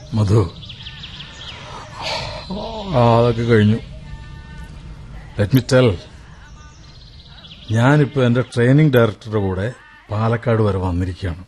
മധു ആ, അതൊക്കെ കഴിഞ്ഞു ലെറ്റ് മി ടെൽ ഞാനിപ്പോ എന്റെ ട്രെയിനിങ് ഡയറക്ടറുടെ കൂടെ പാലക്കാട് വരെ വന്നിരിക്കുകയാണ്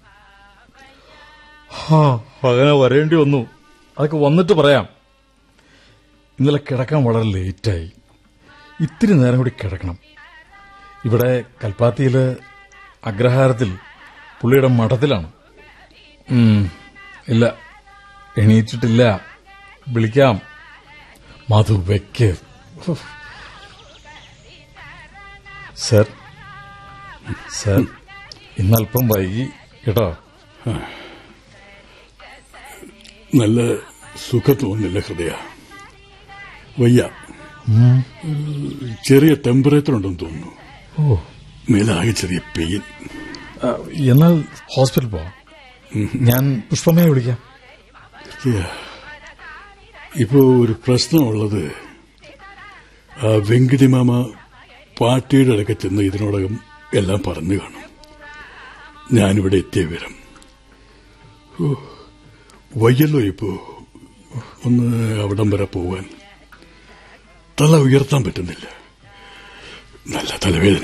ഹാ, അങ്ങനെ വരേണ്ടി വന്നു അതൊക്കെ വന്നിട്ട് പറയാം ഇന്നലെ കിടക്കാൻ വളരെ ലേറ്റായി ഇത്തിരി നേരം കൂടി കിടക്കണം ഇവിടെ കൽപ്പാത്തിയില് അഗ്രഹാരത്തിൽ പുള്ളിയുടെ മഠത്തിലാണ് ഉം, ഇല്ല എണീറ്റിട്ടില്ല വിളിക്കാം മധു വെക്ക് സർ സർ ഇന്നല്പം വൈകി കേട്ടോ നല്ല സുഖം തോന്നുന്നില്ല ഹൃദയ വയ്യ ചെറിയ ടെമ്പറേച്ചർ ഉണ്ടെന്ന് തോന്നുന്നു ഓ മേലാകെ ചെറിയ പെയിൻ ആ, എന്നാൽ ഹോസ്പിറ്റൽ പോവാം ഞാൻ പുഷ്പമ്മയെ വിളിക്കാം ഹൃദയ ഇപ്പോ ഒരു പ്രശ്നമുള്ളത് ആ വെങ്കിടി മാമ പാർട്ടിയുടെ അടുക്ക ചെന്ന് ഇതിനോടകം എല്ലാം പറഞ്ഞു കാണും ഞാനിവിടെ എത്തിയ വിവരം ഓ, വയ്യല്ലോ ഇപ്പോ ഒന്ന് അവിടം വരെ പോവാൻ തല ഉയർത്താൻ പറ്റുന്നില്ല നല്ല തലവേദന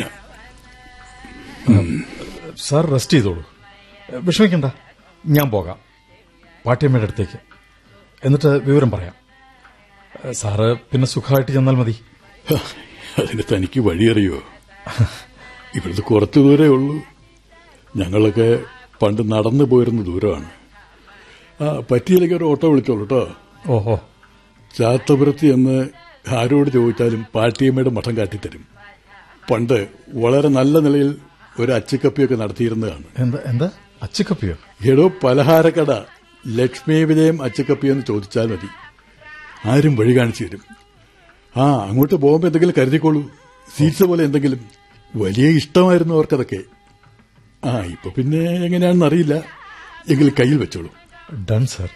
സാർ റെസ്റ്റ് ചെയ്തോളൂ വിഷമിക്കണ്ട ഞാൻ പോകാം പാട്ടിയമ്മയുടെ അടുത്തേക്ക് എന്നിട്ട് വിവരം പറയാം സാറ് പിന്നെ സുഖമായിട്ട് ചെന്നാൽ മതി ഹ, അതിന് തനിക്ക് വഴിയറിയോ ഇവിടുന്ന് കുറച്ചു ദൂരേ ഉള്ളൂ ഞങ്ങളൊക്കെ പണ്ട് നടന്നു പോയിരുന്ന ദൂരമാണ് ആ പറ്റിയില്ലെങ്കിൽ ഒരു ഓട്ടോ വിളിച്ചോളൂ കേട്ടോ ഓഹോ ചാത്തപുരത്ത് എന്ന് ആരോട് ചോദിച്ചാലും പാട്ടിയമ്മയുടെ മഠം കാട്ടിത്തരും പണ്ട് വളരെ നല്ല നിലയിൽ ഒരു അച്ചിക്കപ്പിയൊക്കെ നടത്തിയിരുന്നതാണ് എന്താ എന്താ അച്ചുക്കപ്പിയോ എടോ പലഹാരക്കട ലക്ഷ്മി വിജയം അച്ചക്കപ്പി എന്ന് ചോദിച്ചാൽ മതി ആരും വഴി കാണിച്ചു തരും ആ അങ്ങോട്ട് പോകുമ്പോ എന്തെങ്കിലും കരുതിക്കോളൂ സീറ്റ്സ് പോലെ എന്തെങ്കിലും വലിയ ഇഷ്ടമായിരുന്നു അവർക്കതൊക്കെ ആ ഇപ്പൊ പിന്നെ എങ്ങനെയാണെന്ന് അറിയില്ല എങ്കിൽ കയ്യിൽ വെച്ചോളൂ ഡൺ സാർ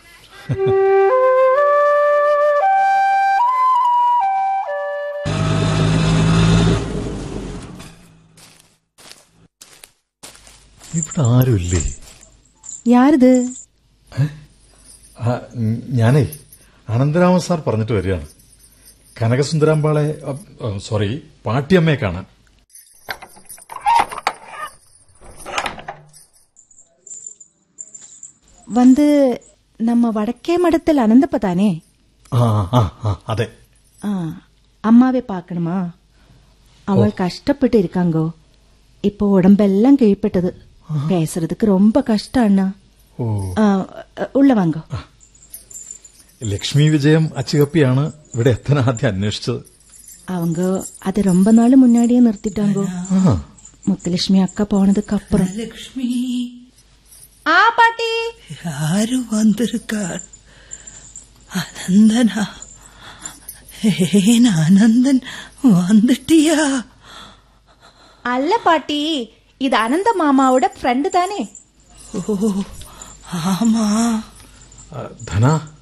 ഇവിടെ ആരുമില്ലേ யாருது ആ, ഉം, ഞാനേ അനന്തരാമൻ സാർ പറഞ്ഞിട്ട് വരികയാണ് കനകസുന്ദരാമ്പാളെ അ, അ, സോറി പാട്ടിയമ്മയെ കാണാൻ வந்து நம்ம வடக்கே மடத்தில் அனந்தப்ப தானே ആ ആ ആ അതെ ஆ, அம்மாவே பார்க்கணுமா அவள் கஷ்டப்பட்டு இருக்காங்கோ இப்போ உடம்பெல்லாம் கீழ்ப்பட்டது பேசுறதுக்கு ரொம்ப கஷ்டம் அண்ணா ഓ ஆ, உள்ள வாங்கோ ലക്ഷ്മി വിജയം അച്ചുകപ്പിയാണ് ഇവിടെ എത്താൻ ആദ്യം അന്വേഷിച്ചത് அவங்க அது ரொம்ப நாள் முன்னாடியே நிறுத்திட்டாங்கோ ആ முத்துலட்சுமி அக்கா போனதுக்கு அப்புறம் லக்ஷ்மி ஆ பாட்டி யாரு வந்திருக்கார் அனந்தனா ஏன் அனந்தன் வந்துட்டியா அல்ல பாட்டி இது அனந்த மாமாவோட ஃப்ரெண்டு தானே ஓ ஆமா ആ, ധന